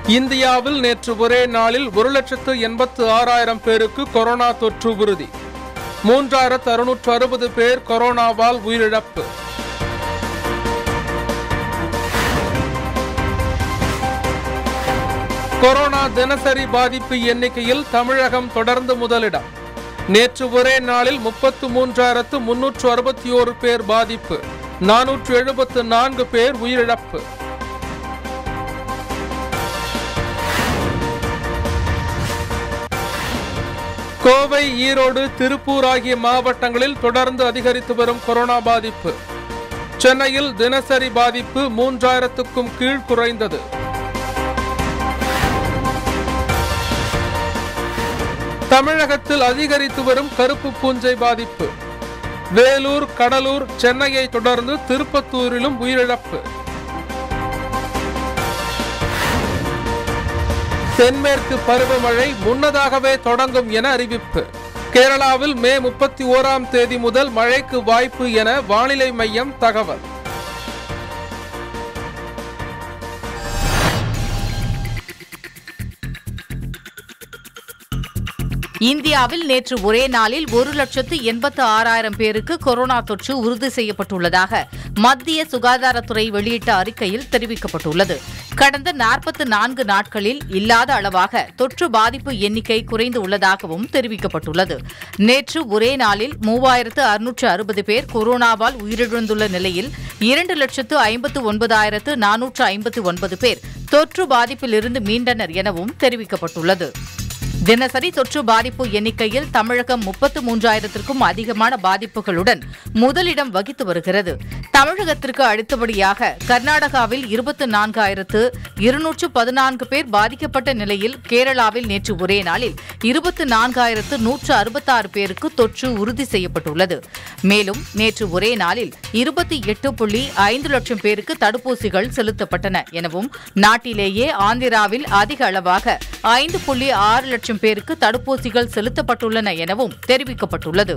இந்தியாவில் நேற்று ஒரே நாளில் ஒரு லட்சத்து எண்பத்து ஆறாயிரம் பேருக்கு கொரோனா தொற்று உறுதி மூன்றாயிரத்து அறுநூற்று அறுபது பேர் கொரோனாவால் உயிரிழப்பு கொரோனா தினசரி பாதிப்பு எண்ணிக்கையில் தமிழகம் தொடர்ந்து முதலிடம் நேற்று ஒரே நாளில் முப்பத்து மூன்றாயிரத்து முன்னூற்று அறுபத்தி ஓரு பேர் பாதிப்பு நானூற்று எழுபத்து நான்கு பேர் உயிரிழப்பு கோவை ஈரோடு திருப்பூர் ஆகிய மாவட்டங்களில் தொடர்ந்து அதிகரித்து வரும் கொரோனா பாதிப்பு சென்னையில் தினசரி பாதிப்பு மூன்றாயிரத்துக்கும் கீழ் குறைந்தது தமிழகத்தில் அதிகரித்து வரும் கருப்பு பூஞ்சை பாதிப்பு வேலூர் கடலூர் சென்னையை தொடர்ந்து திருப்பத்தூரிலும் உயிரிழப்பு தென்மேற்கு பருவமழை முன்னதாகவே தொடங்கும் என அறிவிப்பு கேரளாவில் மே முப்பத்தி ஓராம் தேதி முதல் மழைக்கு வாய்ப்பு என வானிலை மையம் தகவல் இந்தியாவில் நேற்று ஒரே நாளில் ஒரு லட்சத்து எண்பத்து ஆறாயிரம் பேருக்கு கொரோனா தொற்று உறுதி செய்யப்பட்டுள்ளதாக மத்திய சுகாதாரத்துறை வெளியிட்ட அறிக்கையில் தெரிவிக்கப்பட்டுள்ளது கடந்த நாற்பத்து நான்கு நாட்களில் இல்லாத அளவாக தொற்று பாதிப்பு எண்ணிக்கை குறைந்து உள்ளதாகவும் தெரிவிக்கப்பட்டுள்ளது நேற்று ஒரே நாளில் மூவாயிரத்து அறுநூற்று அறுபது பேர் கொரோனாவால் உயிரிழந்துள்ள நிலையில் இரண்டு லட்சத்து ஐம்பத்து ஒன்பதாயிரத்து நானூற்று ஐம்பத்து ஒன்பது பேர் தொற்று பாதிப்பிலிருந்து மீண்டனர் எனவும் தெரிவிக்கப்பட்டுள்ளது தினசரி தொற்று பாதிப்பு எண்ணிக்கையில் தமிழகம் முப்பத்து மூன்றாயிரத்திற்கும் அதிகமான பாதிப்புகளுடன் முதலிடம் வகித்து வருகிறது தமிழகத்திற்கு அடுத்தபடியாக கர்நாடகாவில் இருபத்து நான்காயிரத்து இருநூற்று பதினான்கு பேர் பாதிக்கப்பட்ட நிலையில் கேரளாவில் நேற்று ஒரே நாளில் இருபத்து நான்காயிரத்து நூற்று அறுபத்தாறு பேருக்கு தொற்று உறுதி செய்யப்பட்டுள்ளது மேலும் நேற்று ஒரே நாளில் இருபத்தி எட்டு புள்ளி ஐந்து லட்சம் பேருக்கு தடுப்பூசிகள் செலுத்தப்பட்டன எனவும் நாட்டிலேயே ஆந்திராவில் அதிக அளவாக ஐந்து புள்ளி ஆறு லட்சம் பேருக்கு தடுப்பூசிகள் செலுத்தப்பட்டுள்ளன எனவும் தெரிவிக்கப்பட்டுள்ளது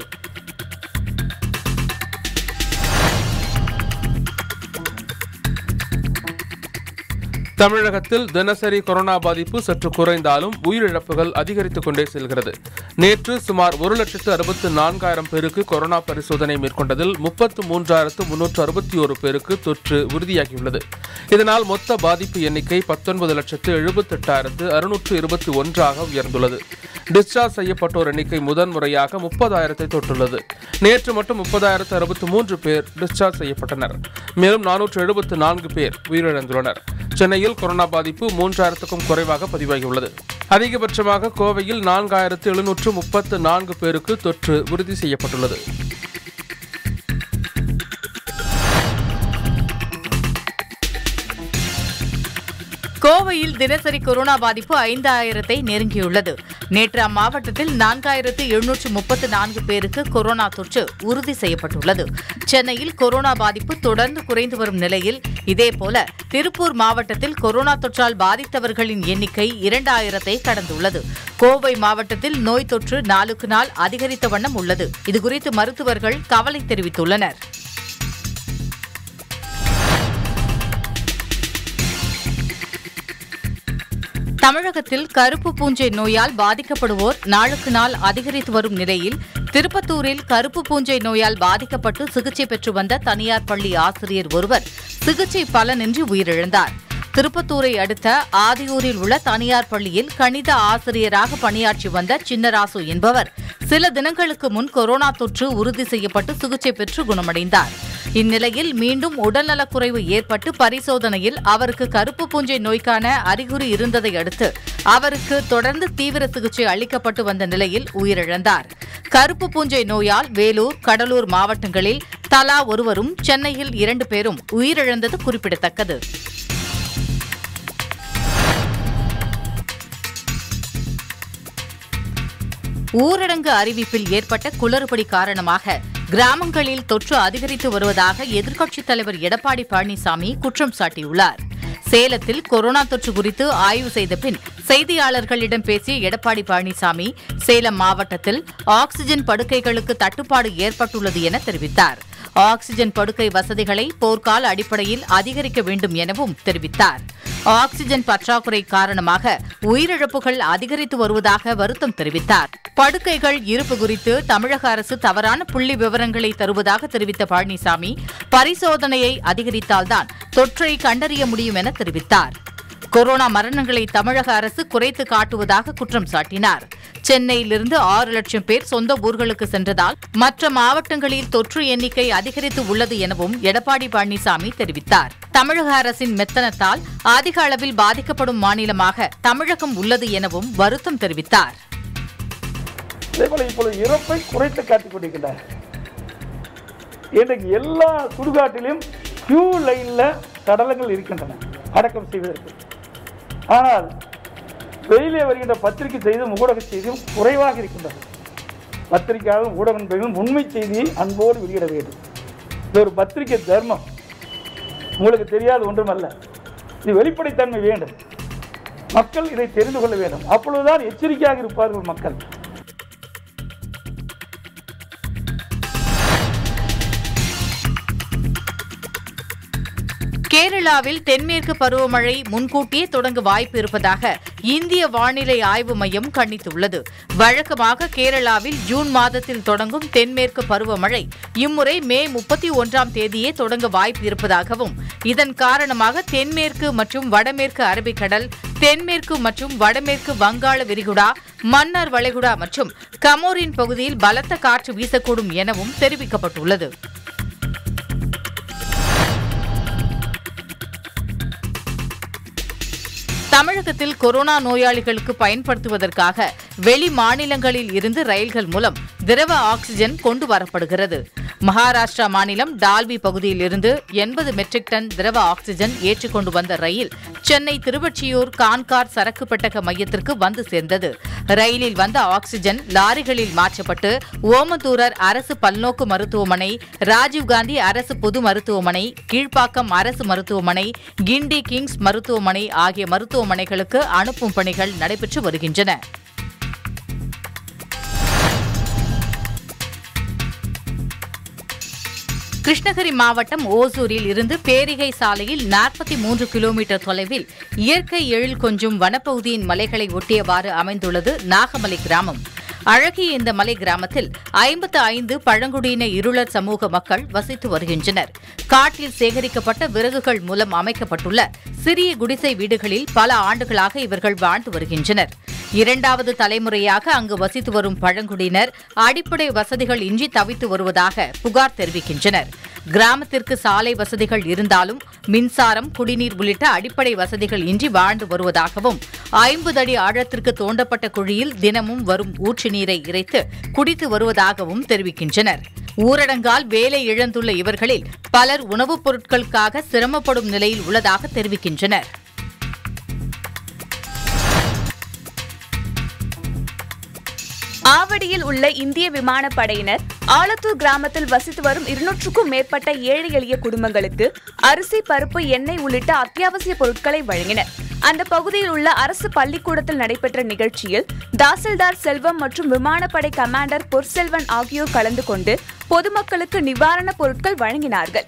தமிழகத்தில் தினசரி கொரோனா பாதிப்பு சற்று குறைந்தாலும் உயிரிழப்புகள் அதிகரித்துக் கொண்டே செல்கிறது நேற்று சுமார் ஒரு லட்சத்து அறுபத்து நான்காயிரம் பேருக்கு கொரோனா பரிசோதனை மேற்கொண்டதில் முப்பத்து மூன்றாயிரத்து முன்னூற்று அறுபத்தி ஒரு பேருக்கு தொற்று உறுதியாகியுள்ளது இதனால் மொத்த பாதிப்பு எண்ணிக்கை பத்தொன்பது லட்சத்து எழுபத்தெட்டாயிரத்து அறுநூற்று இருபத்தி ஒன்றாக உயர்ந்துள்ளது டிஸ்சார்ஜ் செய்யப்பட்டோர் எண்ணிக்கை முதன்முறையாக முப்பதாயிரத்தை தொட்டுள்ளது நேற்று மட்டும் முப்பதாயிரத்து அறுபத்து மூன்று பேர் டிஸ்சார்ஜ் செய்யப்பட்டனர் மேலும் நானூற்று எழுபத்து நான்கு பேர் உயிரிழந்துள்ளனர் சென்னையில் கொரோனா பாதிப்பு மூன்றாயிரத்துக்கும் குறைவாக பதிவாகியுள்ளது அதிகபட்சமாக கோவையில் நான்காயிரத்து எழுநூற்று முப்பத்து நான்கு பேருக்கு தொற்று உறுதி செய்யப்பட்டுள்ளது கோவையில் தினசரி கொரோனா பாதிப்பு ஐந்தாயிரத்தை நெருங்கியுள்ளது நேற்று அம்மாவட்டத்தில் நான்காயிரத்து எழுநூற்று முப்பத்து நான்கு பேருக்கு கொரோனா தொற்று உறுதி செய்யப்பட்டுள்ளது சென்னையில் கொரோனா பாதிப்பு தொடர்ந்து குறைந்து வரும் நிலையில் இதேபோல திருப்பூர் மாவட்டத்தில் கொரோனா தொற்றால் பாதித்தவர்களின் எண்ணிக்கை இரண்டாயிரத்தை கடந்துள்ளது கோவை மாவட்டத்தில் நோய் தொற்று நாளுக்கு நாள் அதிகரித்த வண்ணம் உள்ளது இதுகுறித்து மருத்துவர்கள் கவலை தெரிவித்துள்ளனர் தமிழகத்தில் கருப்பு பூஞ்சை நோயால் பாதிக்கப்படுவோர் நாளுக்கு நாள் அதிகரித்து வரும் நிலையில் திருப்பத்தூரில் கருப்பு பூஞ்சை நோயால் பாதிக்கப்பட்டு சிகிச்சை பெற்று வந்த தனியார் பள்ளி ஆசிரியர் ஒருவர் சிகிச்சை பலனின்றி உயிரிழந்தார் திருப்பத்தூரை அடுத்த ஆதியூரில் உள்ள தனியார் பள்ளியில் கணித ஆசிரியராக பணியாற்றி வந்த சின்னராசு என்பவர் சில தினங்களுக்கு முன் கொரோனா தொற்று உறுதி செய்யப்பட்டு சிகிச்சை பெற்று குணமடைந்தார் இந்நிலையில் மீண்டும் உடல்நலக்குறைவு ஏற்பட்டு பரிசோதனையில் அவருக்கு கருப்பு பூஞ்சை நோய்க்கான அறிகுறி இருந்ததை அடுத்து அவருக்கு தொடர்ந்து தீவிர சிகிச்சை அளிக்கப்பட்டு வந்த நிலையில் உயிரிழந்தார் கருப்பு பூஞ்சை நோயால் வேலூர் கடலூர் மாவட்டங்களில் தலா ஒருவரும் சென்னையில் இரண்டு பேரும் உயிரிழந்தது குறிப்பிடத்தக்கது ஊரடங்கு அறிவிப்பில் ஏற்பட்ட குளறுபடி காரணமாக கிராமங்களில் தொற்று அதிகரித்து வருவதாக எதிர்க்கட்சித் தலைவர் எடப்பாடி பழனிசாமி குற்றம் சாட்டியுள்ளார் சேலத்தில் கொரோனா தொற்று குறித்து ஆய்வு செய்த பின் செய்தியாளர்களிடம் பேசிய எடப்பாடி பழனிசாமி சேலம் மாவட்டத்தில் ஆக்ஸிஜன் படுக்கைகளுக்கு தட்டுப்பாடு ஏற்பட்டுள்ளது என தெரிவித்தார் ஆக்ஸிஜன் படுக்கை வசதிகளை போர்க்கால அடிப்படையில் அதிகரிக்க வேண்டும் எனவும் தெரிவித்தார் ஆக்ஸிஜன் பற்றாக்குறை காரணமாக உயிரிழப்புகள் அதிகரித்து வருவதாக வருத்தம் தெரிவித்தார் படுக்கைகள் இருப்பு குறித்து தமிழக அரசு தவறான புள்ளி விவரங்களை தருவதாக தெரிவித்த பழனிசாமி பரிசோதனையை அதிகரித்தால்தான் தொற்றை கண்டறிய முடியும் என தெரிவித்தார் கொரோனா மரணங்களை தமிழக அரசு குறைத்து காட்டுவதாக குற்றம் சாட்டினார் சென்னையிலிருந்து ஆறு லட்சம் பேர் சொந்த ஊர்களுக்கு சென்றதால் மற்ற மாவட்டங்களில் தொற்று எண்ணிக்கை அதிகரித்து உள்ளது எனவும் எடப்பாடி பழனிசாமி தெரிவித்தார் தமிழக அரசின் மெத்தனத்தால் அதிக அளவில் பாதிக்கப்படும் மாநிலமாக தமிழகம் உள்ளது எனவும் வருத்தம் தெரிவித்தார் அதே போல இப்பொழுது இறப்பை குறைத்து காட்டிக் கொண்டிருக்கிறார் இன்றைக்கு எல்லா சுடுகாட்டிலும் கியூ லைன்ல சடலங்கள் இருக்கின்றன அடக்கம் செய்வதற்கு ஆனால் வெளியிலே வருகின்ற பத்திரிகை செய்தியும் ஊடக செய்தியும் குறைவாக இருக்கின்றன பத்திரிகையாகவும் ஊடகம் உண்மை செய்தியை அன்போடு வெளியிட வேண்டும் இது ஒரு பத்திரிகை தர்மம் உங்களுக்கு தெரியாத ஒன்றுமல்ல இது வெளிப்படைத்தன்மை வேண்டும் மக்கள் இதை தெரிந்து கொள்ள வேண்டும் அப்பொழுதுதான் எச்சரிக்கையாக இருப்பார்கள் மக்கள் கேரளாவில் தென்மேற்கு பருவமழை முன்கூட்டியே தொடங்க வாய்ப்பு இருப்பதாக இந்திய வானிலை ஆய்வு மையம் கணித்துள்ளது வழக்கமாக கேரளாவில் ஜூன் மாதத்தில் தொடங்கும் தென்மேற்கு பருவமழை இம்முறை மே முப்பத்தி ஒன்றாம் தேதியே தொடங்க வாய்ப்பு இருப்பதாகவும் இதன் காரணமாக தென்மேற்கு மற்றும் வடமேற்கு அரபிக்கடல் தென்மேற்கு மற்றும் வடமேற்கு வங்காள விரிகுடா மன்னார் வளைகுடா மற்றும் கமோரின் பகுதியில் பலத்த காற்று வீசக்கூடும் எனவும் தெரிவிக்கப்பட்டுள்ளது தமிழகத்தில் கொரோனா நோயாளிகளுக்கு பயன்படுத்துவதற்காக வெளி மாநிலங்களில் இருந்து ரயில்கள் மூலம் திரவ ஆக்ஸிஜன் கொண்டு வரப்படுகிறது மகாராஷ்டிரா மாநிலம் டால்வி பகுதியில் இருந்து எண்பது மெட்ரிக் டன் திரவ ஆக்ஸிஜன் ஏற்றிக்கொண்டு வந்த ரயில் சென்னை திருவொற்றியூர் கான்கார் சரக்கு பெட்டக மையத்திற்கு வந்து சேர்ந்தது ரயிலில் வந்த ஆக்ஸிஜன் லாரிகளில் மாற்றப்பட்டு ஓமந்தூரர் அரசு பல்நோக்கு மருத்துவமனை ராஜீவ்காந்தி அரசு பொது மருத்துவமனை கீழ்ப்பாக்கம் அரசு மருத்துவமனை கிண்டி கிங்ஸ் மருத்துவமனை ஆகிய மருத்துவமனைகளுக்கு அனுப்பும் பணிகள் நடைபெற்று வருகின்றன கிருஷ்ணகிரி மாவட்டம் ஓசூரில் இருந்து பேரிகை சாலையில் நாற்பத்தி மூன்று கிலோமீட்டர் தொலைவில் இயற்கை எழில் கொஞ்சும் வனப்பகுதியின் மலைகளை ஒட்டியவாறு அமைந்துள்ளது நாகமலை கிராமம் அழகிய இந்த மலை கிராமத்தில் ஐம்பத்து ஐந்து பழங்குடியின இருளர் சமூக மக்கள் வசித்து வருகின்றனர் காட்டில் சேகரிக்கப்பட்ட விறகுகள் மூலம் அமைக்கப்பட்டுள்ள சிறிய குடிசை வீடுகளில் பல ஆண்டுகளாக இவர்கள் வாழ்ந்து வருகின்றனர் இரண்டாவது தலைமுறையாக அங்கு வசித்து வரும் பழங்குடியினர் அடிப்படை வசதிகள் இன்றி தவித்து வருவதாக புகார் தெரிவிக்கின்றனர் கிராமத்திற்கு சாலை வசதிகள் இருந்தாலும் மின்சாரம் குடிநீர் உள்ளிட்ட அடிப்படை வசதிகள் இன்றி வாழ்ந்து வருவதாகவும் ஐம்பது அடி ஆழத்திற்கு தோண்டப்பட்ட குழியில் தினமும் வரும் ஊற்று நீரை இறைத்து குடித்து வருவதாகவும் தெரிவிக்கின்றனர் ஊரடங்கால் வேலை இழந்துள்ள இவர்களில் பலர் உணவுப் பொருட்களுக்காக சிரமப்படும் நிலையில் உள்ளதாக தெரிவிக்கின்றனர் ஆவடியில் உள்ள இந்திய விமானப்படையினர் ஆலத்தூர் கிராமத்தில் வசித்து வரும் இருநூற்றுக்கும் மேற்பட்ட ஏழை எளிய குடும்பங்களுக்கு அரிசி பருப்பு எண்ணெய் உள்ளிட்ட அத்தியாவசிய பொருட்களை வழங்கினர் அந்த பகுதியில் உள்ள அரசு பள்ளிக்கூடத்தில் நடைபெற்ற நிகழ்ச்சியில் தாசில்தார் செல்வம் மற்றும் விமானப்படை கமாண்டர் பொற்செல்வன் ஆகியோர் கலந்து கொண்டு பொதுமக்களுக்கு நிவாரணப் பொருட்கள் வழங்கினார்கள்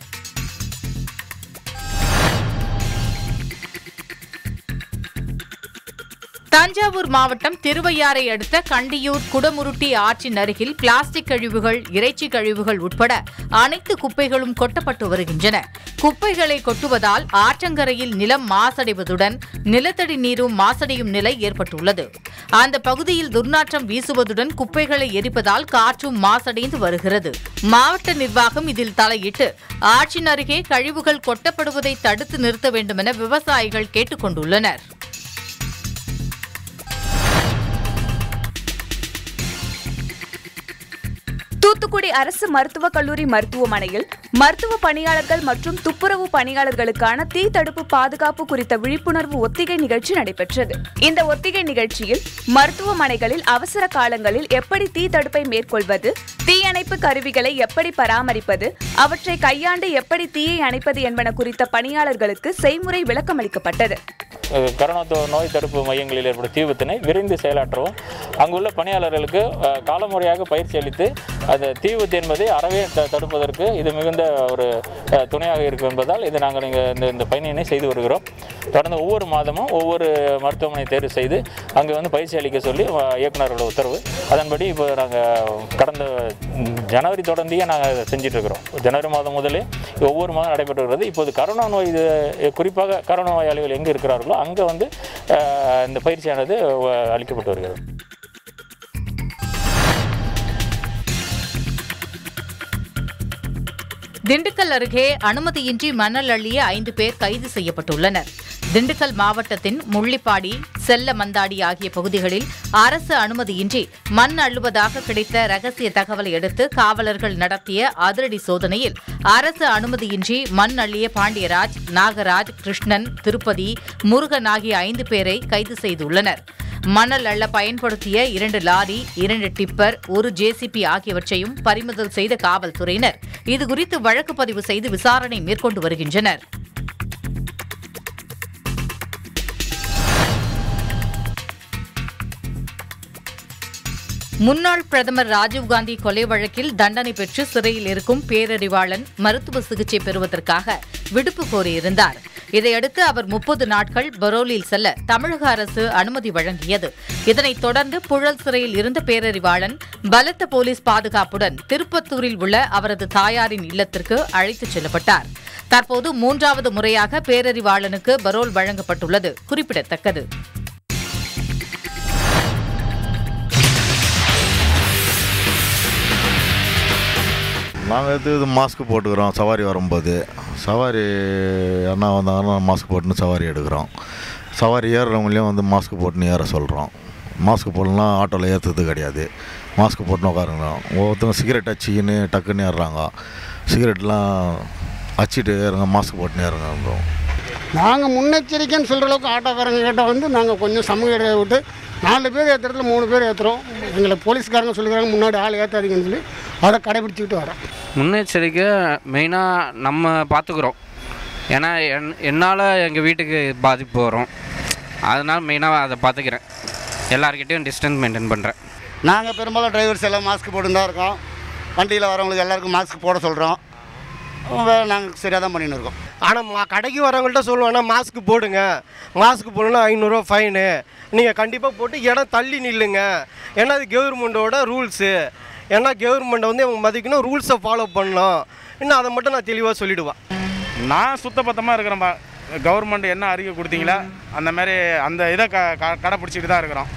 தஞ்சாவூர் மாவட்டம் திருவையாறை அடுத்த கண்டியூர் குடமுருட்டி ஆற்றின் அருகில் பிளாஸ்டிக் கழிவுகள் இறைச்சி கழிவுகள் உட்பட அனைத்து குப்பைகளும் கொட்டப்பட்டு வருகின்றன குப்பைகளை கொட்டுவதால் ஆற்றங்கரையில் நிலம் மாசடைவதுடன் நிலத்தடி நீரும் மாசடையும் நிலை ஏற்பட்டுள்ளது அந்த பகுதியில் துர்நாற்றம் வீசுவதுடன் குப்பைகளை எரிப்பதால் காற்றும் மாசடைந்து வருகிறது மாவட்ட நிர்வாகம் இதில் தலையிட்டு ஆற்றின் அருகே கழிவுகள் கொட்டப்படுவதை தடுத்து நிறுத்த வேண்டுமென விவசாயிகள் கேட்டுக் கொண்டுள்ளனர் தூத்துக்குடி அரசு மருத்துவக் கல்லூரி மருத்துவமனையில் மருத்துவ பணியாளர்கள் மற்றும் துப்புரவு பணியாளர்களுக்கான தீ தடுப்பு பாதுகாப்பு குறித்த விழிப்புணர்வு ஒத்திகை நிகழ்ச்சி நடைபெற்றது இந்த ஒத்திகை நிகழ்ச்சியில் மருத்துவமனைகளில் அவசர காலங்களில் எப்படி தீ தடுப்பை மேற்கொள்வது தீயணைப்பு கருவிகளை எப்படி பராமரிப்பது அவற்றை கையாண்டு எப்படி தீயை அணைப்பது என்பன குறித்த பணியாளர்களுக்கு செய்முறை விளக்கம் அளிக்கப்பட்டது அஹ், கரோனா தொ- நோய் தடுப்பு மையங்களில் ஏற்படும் தீ விபத்தினை விரைந்து செயலாற்றவும் அங்குள்ள பணியாளர்களுக்கு அஹ், காலமுறையாக பயிற்சி அளித்து அந்த தீ விபத்து என்பதை அறவே த- தடுப்பதற்கு இது மிகுந்த ஒரு அஹ், துணையாக இருக்கும் என்பதால் இதை நாங்கள் இங்கே இந்த இந்த பணியினை செய்து வருகிறோம் தொடர்ந்து ஒவ்வொரு மாதமும் ஒவ்வொரு மருத்துவமனை தேர்வு செய்து அங்கே வந்து பயிற்சி அளிக்க சொல்லி அஹ், இயக்குனரோட உத்தரவு அதன்படி இப்போ நாங்கள் கடந்த ம், ஜனவரி தொடர்ந்தியே நாங்கள் செஞ்சுட்டு இருக்கிறோம் ஜனவரி மாதம் முதலே ஒவ்வொரு மாதம் நடைபெற்று வருகிறது இப்போது கரோனா நோய் இது குறிப்பாக கரோனா நோயாளிகள் எங்கே இருக்கிறார்களோ அங்கே வந்து அஹ், இந்த பயிற்சியானது அஹ், அளிக்கப்பட்டு வருகிறது திண்டுக்கல் அருகே அனுமதியின்றி மணல் அள்ளிய ஐந்து பேர் கைது செய்யப்பட்டுள்ளனர் திண்டுக்கல் மாவட்டத்தின் முள்ளிப்பாடி செல்ல மந்தாடி ஆகிய பகுதிகளில் அரசு அனுமதியின்றி மண் அள்ளுவதாக கிடைத்த ரகசிய தகவலை அடுத்து காவலர்கள் நடத்திய அதிரடி சோதனையில் அரசு அனுமதியின்றி மண் அள்ளிய பாண்டியராஜ் நாகராஜ் கிருஷ்ணன் திருப்பதி முருகன் ஆகிய ஐந்து பேரை கைது செய்துள்ளனர் மணல் அள்ள பயன்படுத்திய இரண்டு லாரி இரண்டு டிப்பர் ஒரு ஜேசிபி ஆகியவற்றையும் பறிமுதல் செய்த காவல்துறையினர் இதுகுறித்து வழக்கு பதிவு செய்து விசாரணை மேற்கொண்டு வருகின்றனர் முன்னாள் பிரதமர் ராஜீவ்காந்தி கொலை வழக்கில் தண்டனை பெற்று சிறையில் இருக்கும் பேரறிவாளன் மருத்துவ சிகிச்சை பெறுவதற்காக விடுப்பு கோரியிருந்தார் இதையடுத்து அவர் முப்பது நாட்கள் பரோலில் செல்ல தமிழக அரசு அனுமதி வழங்கியது இதனைத் தொடர்ந்து புழல் சிறையில் இருந்த பேரறிவாளன் பலத்த போலீஸ் பாதுகாப்புடன் திருப்பத்தூரில் உள்ள அவரது தாயாரின் இல்லத்திற்கு அழைத்துச் செல்லப்பட்டார் தற்போது மூன்றாவது முறையாக பேரறிவாளனுக்கு பரோல் வழங்கப்பட்டுள்ளது குறிப்பிடத்தக்கது நாங்கள் எடுத்து இது மாஸ்க் போட்டுக்கிறோம் சவாரி வரும்போது சவாரி அண்ணா வந்தாங்கன்னா மாஸ்க் போட்டுன்னு சவாரி எடுக்கிறோம் சவாரி ஏறுறவங்களையும் வந்து மாஸ்க் போட்டுன்னு ஏற சொல்கிறோம் மாஸ்க் போடலாம் ஆட்டோவில் ஏற்றுறது கிடையாது மாஸ்க் போட்டுன்னு உட்காருங்கிறோம் ஒவ்வொருத்தவங்க சிகரெட் அச்சிக்கின்னு டக்குன்னு ஏறுறாங்க சிகரெட்லாம் அச்சிட்டு ஏறுங்க மாஸ்க் போட்டுன்னு ஏறுங்க நாங்கள் முன்னெச்சரிக்கைன்னு சொல்கிற அளவுக்கு ஆட்டோக்காரங்க கிட்ட வந்து நாங்கள் கொஞ்சம் சமூக இடையை விட்டு நாலு பேர் ஏற்றுறதுல மூணு பேர் ஏற்றுறோம் எங்களை போலீஸ்காரங்க சொல்லிக்கிறாங்க முன்னாடி ஆள் ஏற்றாதீங்கன்னு சொல்லி அதை கடைபிடிச்சிக்கிட்டு வரோம் முன்னெச்சரிக்கை மெயினாக நம்ம பார்த்துக்குறோம் ஏன்னா என் என்னால் எங்கள் வீட்டுக்கு பாதிப்பு வரும் அதனால் மெயினாக அதை பார்த்துக்கிறேன் எல்லாருக்கிட்டையும் டிஸ்டன்ஸ் மெயின்டைன் பண்ணுறேன் நாங்கள் பெரும்பாலும் டிரைவர்ஸ் எல்லாம் மாஸ்க் போட்டு தான் இருக்கோம் வண்டியில் வரவங்களுக்கு எல்லாருக்கும் மாஸ்க் போட சொல்கிறோம் நாங்கள் சரியாக தான் பண்ணின்னு இருக்கோம் ஆனால் மா கடைக்கு வரவங்கள்ட்ட சொல்லுவேன்னா மாஸ்க் போடுங்க மாஸ்க் போடணும்னா ஐநூறுரூவா ஃபைனு நீங்கள் கண்டிப்பாக போட்டு இடம் தள்ளி நில்லுங்க ஏன்னா அது கவர்மெண்ட்டோட ரூல்ஸு ஏன்னா கவர்மெண்ட்டை வந்து அவங்க மதிக்கணும் ரூல்ஸை ஃபாலோ பண்ணணும் இன்னும் அதை மட்டும் நான் தெளிவாக சொல்லிடுவேன் நான் சுத்தபத்தமாக இருக்கிறேன்பா கவர்மெண்ட் என்ன அறிக்கை கொடுத்தீங்களா அந்த மாதிரி அந்த இதை க க- கடைப்பிடிச்சிட்டு தான் இருக்கிறோம்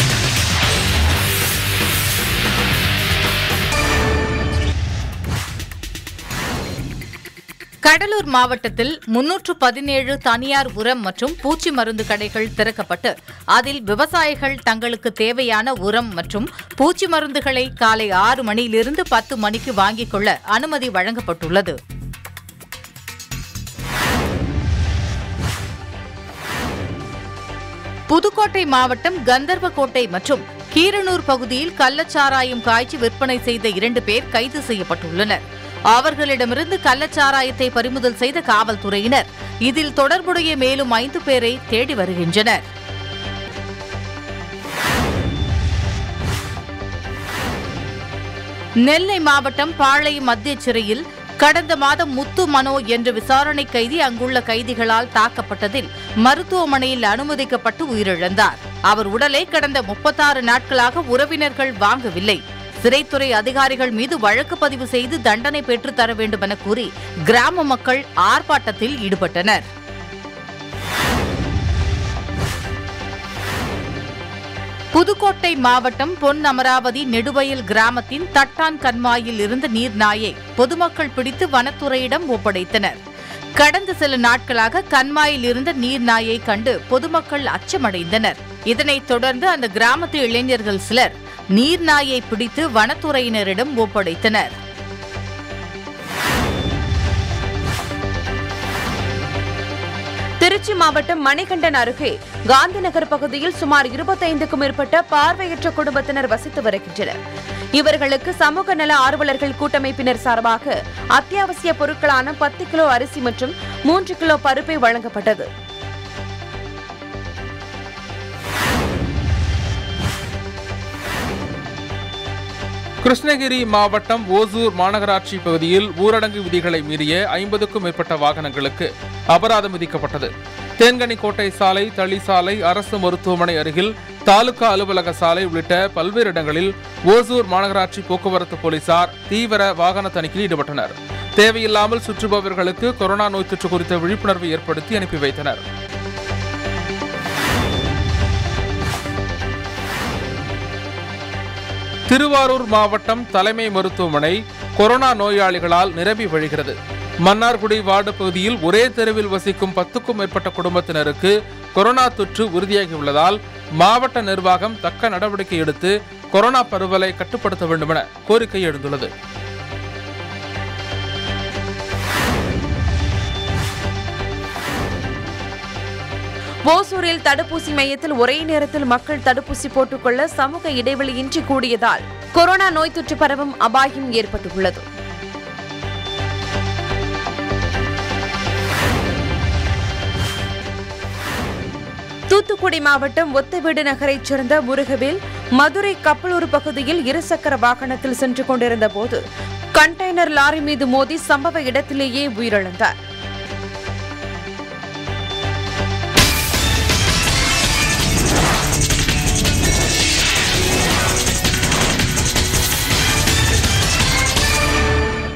கடலூர் மாவட்டத்தில் முன்னூற்று பதினேழு தனியார் உரம் மற்றும் பூச்சி மருந்து கடைகள் திறக்கப்பட்டு அதில் விவசாயிகள் தங்களுக்கு தேவையான உரம் மற்றும் பூச்சி மருந்துகளை காலை ஆறு மணியிலிருந்து பத்து மணிக்கு வாங்கிக் கொள்ள அனுமதி வழங்கப்பட்டுள்ளது புதுக்கோட்டை மாவட்டம் கந்தர்வக்கோட்டை மற்றும் கீரனூர் பகுதியில் கள்ளச்சாராயம் காய்ச்சி விற்பனை செய்த இரண்டு பேர் கைது செய்யப்பட்டுள்ளனர் அவர்களிடமிருந்து கள்ளச்சாராயத்தை பறிமுதல் செய்த காவல்துறையினர் இதில் தொடர்புடைய மேலும் ஐந்து பேரை தேடி வருகின்றனர் நெல்லை மாவட்டம் பாளையம் மத்திய சிறையில் கடந்த மாதம் முத்து மனோ என்ற விசாரணை கைதி அங்குள்ள கைதிகளால் தாக்கப்பட்டதில் மருத்துவமனையில் அனுமதிக்கப்பட்டு உயிரிழந்தார் அவர் உடலை கடந்த முப்பத்தாறு நாட்களாக உறவினர்கள் வாங்கவில்லை சிறைத்துறை அதிகாரிகள் மீது வழக்கு பதிவு செய்து தண்டனை பெற்றுத் தர வேண்டும் என கூறி கிராம மக்கள் ஆர்ப்பாட்டத்தில் ஈடுபட்டனர் புதுக்கோட்டை மாவட்டம் பொன் அமராவதி நெடுவயல் கிராமத்தின் தட்டான் கண்மாயில் இருந்த நீர்நாயை பொதுமக்கள் பிடித்து வனத்துறையிடம் ஒப்படைத்தனர் கடந்த சில நாட்களாக கண்மாயில் இருந்த நீர்நாயை கண்டு பொதுமக்கள் அச்சமடைந்தனர் இதனைத் தொடர்ந்து அந்த கிராமத்து இளைஞர்கள் சிலர் நீர்நாயை பிடித்து வனத்துறையினரிடம் ஒப்படைத்தனர் திருச்சி மாவட்டம் மணிகண்டன் அருகே காந்தி நகர் பகுதியில் சுமார் இருபத்தைந்துக்கும் மேற்பட்ட பார்வையற்ற குடும்பத்தினர் வசித்து வருகின்றனர் இவர்களுக்கு சமூக நல ஆர்வலர்கள் கூட்டமைப்பினர் சார்பாக அத்தியாவசிய பொருட்களான பத்து கிலோ அரிசி மற்றும் மூன்று கிலோ பருப்பை வழங்கப்பட்டது கிருஷ்ணகிரி மாவட்டம் ஓசூர் மாநகராட்சி பகுதியில் ஊரடங்கு விதிகளை மீறிய ஐம்பதுக்கும் மேற்பட்ட வாகனங்களுக்கு அபராதம் விதிக்கப்பட்டது தேன்கனிக்கோட்டை சாலை தளி சாலை அரசு மருத்துவமனை அருகில் தாலுகா அலுவலக சாலை உள்ளிட்ட பல்வேறு இடங்களில் ஓசூர் மாநகராட்சி போக்குவரத்து போலீசார் தீவிர வாகன தணிக்கையில் ஈடுபட்டனர் தேவையில்லாமல் சுற்றுபவர்களுக்கு கொரோனா நோய் தொற்று குறித்த விழிப்புணர்வை ஏற்படுத்தி அனுப்பி வைத்தனர் திருவாரூர் மாவட்டம் தலைமை மருத்துவமனை கொரோனா நோயாளிகளால் நிரம்பி வழிகிறது மன்னார்குடி வார்டு பகுதியில் ஒரே தெருவில் வசிக்கும் பத்துக்கும் மேற்பட்ட குடும்பத்தினருக்கு கொரோனா தொற்று உறுதியாகியுள்ளதால் மாவட்ட நிர்வாகம் தக்க நடவடிக்கை எடுத்து கொரோனா பரவலை கட்டுப்படுத்த வேண்டுமென கோரிக்கை எழுந்துள்ளது ஓசூரில் தடுப்பூசி மையத்தில் ஒரே நேரத்தில் மக்கள் தடுப்பூசி போட்டுக்கொள்ள சமூக இடைவெளியின்றி கூடியதால் கொரோனா நோய் தொற்று பரவும் அபாயம் ஏற்பட்டுள்ளது தூத்துக்குடி மாவட்டம் ஒத்தவீடு நகரைச் சேர்ந்த முருகவேல் மதுரை கப்பலூர் பகுதியில் இருசக்கர வாகனத்தில் சென்று கொண்டிருந்த போது கண்டெய்னர் லாரி மீது மோதி சம்பவ இடத்திலேயே உயிரிழந்தார்